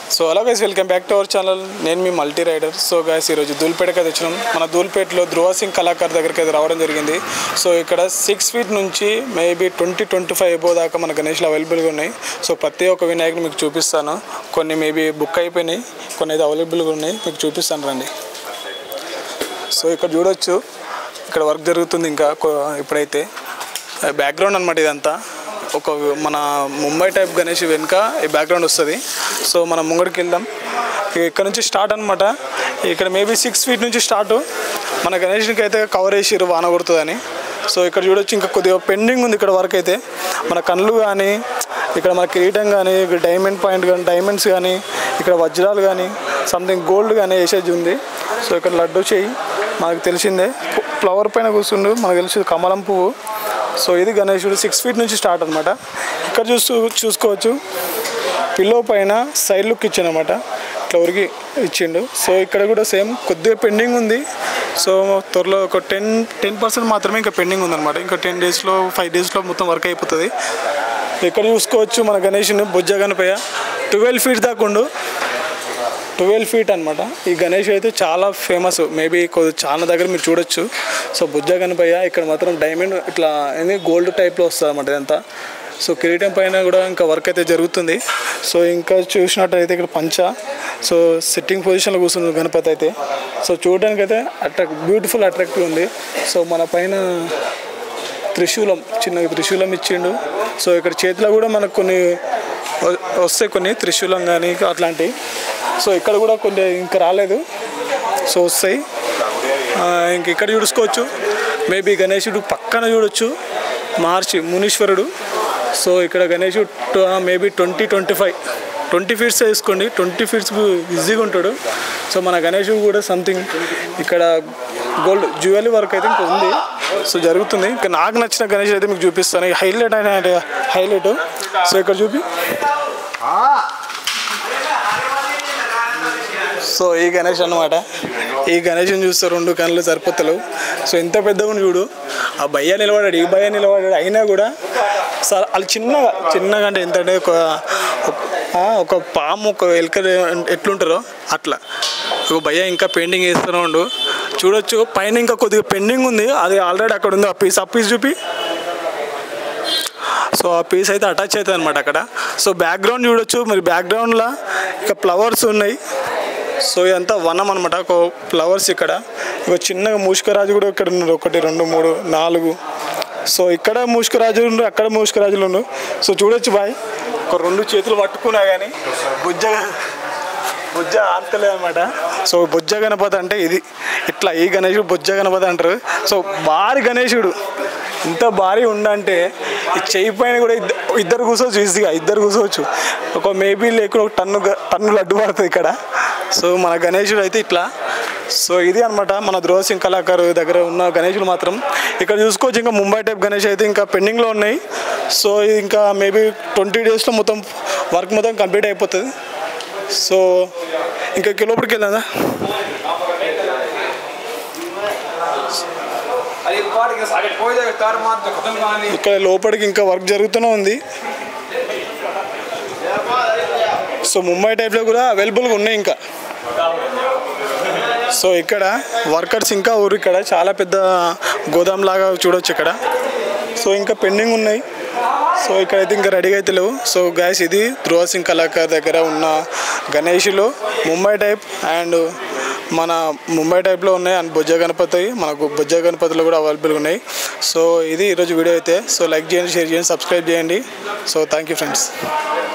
so అలా guys welcome back to our channel నేను మీ మల్టీ రైడర్ సో గైస్ ఈరోజు దూల్పేటకి అయితే వచ్చినాం మన దూల్పేటలో ధృవ సింగ్ కళాకార్ దగ్గరికి అయితే రావడం జరిగింది సో ఇక్కడ సిక్స్ ఫీట్ నుంచి maybe twenty twenty five above దాకా మన గణేష్లు అవైలబుల్గా ఉన్నాయి సో ప్రతి ఒక్క వినాయకుని మీకు చూపిస్తాను కొన్ని మేబీ బుక్ అయిపోయినాయి కొన్ని అయితే అవైలబుల్గా ఉన్నాయి మీకు చూపిస్తాను రండి సో ఇక్కడ చూడొచ్చు ఇక్కడ వర్క్ జరుగుతుంది ఇంకా కొ- ఇప్పుడైతే బ్యాక్గ్రౌండ్ అనమాట ఇదంతా ఒక మన ముంబై టైప్ గణేష్ వెనుక ఈ బ్యాక్గ్రౌండ్ వస్తుంది సో మనం ముంగడికి వెళ్దాం ఇక ఇక్కడ నుంచి స్టార్ట్ అనమాట ఇక్కడ మేబీ సిక్స్ ఫీట్ నుంచి స్టార్ట్ మన గణేష్కి అయితే కవర్ వేసిర్రు వాన కొడుతుందని సో ఇక్కడ చూడొచ్చు ఇంకా కొద్దిగా పెండింగ్ ఉంది ఇక్కడ వరకు అయితే మన కళ్ళు కానీ ఇక్కడ మన కిరీటం కానీ ఇక్కడ డైమండ్ పాయింట్ కానీ డైమండ్స్ కానీ ఇక్కడ వజ్రాలు కానీ సంథింగ్ గోల్డ్ కానీ వేసేది ఉంది సో ఇక్కడ లడ్డు చేయి మనకు తెలిసిందే ఫ్లవర్ పైన కూర్చుండు మనకు తెలిసి కమలం పువ్వు సో ఇది గణేశుడు సిక్స్ ఫీట్ నుంచి స్టార్ట్ అనమాట ఇక్కడ చూస్తూ చూసుకోవచ్చు పిల్లో పైన సైడ్ లుక్ ఇచ్చానమాట ఇట్లా ఉరికి ఇచ్చిండు సో ఇక్కడ కూడా సేమ్ కొద్దిగా పెండింగ్ ఉంది సో త్వరలో ఒక టెన్ టెన్ పర్సెంట్ మాత్రమే ఇంకా పెండింగ్ ఉందన్నమాట ఇంకా టెన్ డేస్లో ఫైవ్ డేస్లో మొత్తం వర్క్ అయిపోతుంది ఇక్కడ చూసుకోవచ్చు మన గణేష్ని బొజ్జ గణపయ్య ట్వెల్వ్ ఫీట్ దాకా ఉండు ట్వెల్వ్ ఫీట్ అనమాట ఈ గణేష్ అయితే చాలా ఫేమస్ మేబీ చాలా దగ్గర మీరు చూడొచ్చు సో బుజ్జ గణపయ్య ఇక్కడ మాత్రం డైమండ్ ఇట్లా ఏంది గోల్డ్ టైప్లో వస్తుంది అనమాట ఇదంతా సో కిరీటం పైన కూడా ఇంకా వర్క్ అయితే జరుగుతుంది సో ఇంకా చూసినట్టయితే ఇక్కడ పంచ సో సిట్టింగ్ పొజిషన్లో కూర్చుంది గణపతి అయితే సో చూడడానికి అయితే అట్రాక్ట్ బ్యూటిఫుల్ అట్రాక్టివ్ ఉంది సో మన పైన త్రిశూలం చిన్న త్రిశూలం ఇచ్చిండు సో ఇక్కడ చేతిలో కూడా మనకు కొన్ని వ- వస్తాయి కొన్ని త్రిశూలం కానీ అట్లాంటివి సో ఇక్కడ కూడా కొన్ని ఇంకా రాలేదు సో వస్తాయి ఆ, ఇంక ఇక్కడ చూసుకోవచ్చు మేబీ గణేశుడు పక్కన చూడొచ్చు మహర్షి మునీశ్వరుడు సో ఇక్కడ గణేశుడు maybe twenty twenty five twenty feets వేసుకోండి ట్వంటీ ఫీట్స్ ఈజీగా ఉంటాడు సో మన గణేశుడు కూడా సంథింగ్ ఇక్కడ గోల్డ్ జ్యువెలరీ వర్క్ అయితే ఇంకా ఉంది సో జరుగుతుంది ఇంకా నాకు నచ్చిన గణేష్ అయితే మీకు చూపిస్తాను హైలైట్ అయిన హైలైట్ సో ఇక్కడ చూపి సో ఈ గణేష్ అన్నమాట ఈ గణేష్ని చూస్తే రెండు కళ్ళు సరిపోతలేవు సో ఎంత పెద్దగా ఉంది చూడు ఆ భయ్య నిలబడాడు ఈ భయ్య నిలబడాడు అయినా కూడా సార్ వాళ్ళు చిన్నగా చిన్నగా అంటే ఎంత అంటే ఒక ఒక- ఆ, ఒక పాము ఒక ఎలుక ఎట్లుంటారో అట్లా ఒక భయ్య ఇంకా పెయింటింగ్ వేస్తూనే ఉండు చూడొచ్చు పైన ఇంకా కొద్దిగా పెండింగ్ ఉంది అది ఆల్రెడీ అక్కడ ఉంది ఆ పీస్ ఆ పీస్ చూపి సో ఆ పీస్ అయితే అటాచ్ అవుతుంది అనమాట అక్కడ సో బ్యాక్గ్రౌండ్ చూడొచ్చు మరి బ్యాక్గ్రౌండ్లో ఇక ఫ్లవర్స్ ఉన్నాయి సో ఇదంతా వనం అనమాట ఒక ఫ్లవర్స్ ఇక్కడ ఇక చిన్నగా మూషికరాజు కూడా ఇక్కడ ఉన్నారు ఒకటి రెండు మూడు నాలుగు సో ఇక్కడ మూషికరాజులు ఉండు అక్కడ మూషికరాజులు ఉండు సో చూడొచ్చు బాయ్ ఒక రెండు చేతులు పట్టుకున్నా కానీ బుజ్జగా బుజ్జ ఆడతలేదు అనమాట సో బుజ్జ గణపతి అంటే ఇది ఇట్లా ఈ గణేశుడు బుజ్జ గణపతి అంటారు సో భారీ గణేశుడు ఇంత భారీ ఉండంటే ఈ చెయ్యి పైన కూడా ఇద్ద- ఇద్దరు కూర్చోవచ్చు ఈజీగా ఇద్దరు కూర్చోవచ్చు ఒక మేబీ లేకుండా ఒక టన్ను గ- టన్నులు అడ్డు పడుతుంది ఇక్కడ సో మన గణేశుడు అయితే ఇట్లా సో ఇది అనమాట మన ధ్రువ సింగ్ కళాకారు దగ్గర ఉన్న గణేశులు మాత్రం ఇక్కడ చూసుకోవచ్చు ఇంకా ముంబై టైప్ గణేష్ అయితే ఇంకా పెండింగ్లో ఉన్నాయి సో ఇది ఇంకా మేబీ ట్వంటీ డేస్లో మొత్తం వర్క్ మొత్తం కంప్లీట్ అయిపోతుంది సో ఇంకా కిలోపటికి వెళ్ళదా అది పాటికి అక్కడ పోయి కారు మాత్రం ఖతం కానీ ఇక్కడ లోపలికి ఇంకా వర్క్ జరుగుతూనే ఉంది సో ముంబై టైప్లో కూడా అవైలబుల్గా ఉన్నాయి ఇంకా సో ఇక్కడ వర్కర్స్ ఇంకా ఊరు ఇక్కడ చాలా పెద్ద గోదాం లాగా చూడొచ్చు ఇక్కడ సో ఇంకా పెండింగ్ ఉన్నాయి సో ఇక్కడైతే ఇంకా రెడీగా అయితే లేవు సో గ్యాస్ ఇది ధ్రువ సింగ్ కళాకార్ దగ్గర ఉన్న గణేష్లో ముంబై టైప్ అండ్ మన ముంబై టైప్లో ఉన్నాయి అండ్ బొజ్జ గణపతి మనకు బొజ్జ గణపతిలో కూడా అవైలబుల్గా ఉన్నాయి సో ఇది ఈరోజు వీడియో అయితే సో లైక్ చేయండి షేర్ చేయండి సబ్స్క్రైబ్ చేయండి సో థ్యాంక్ యూ ఫ్రెండ్స్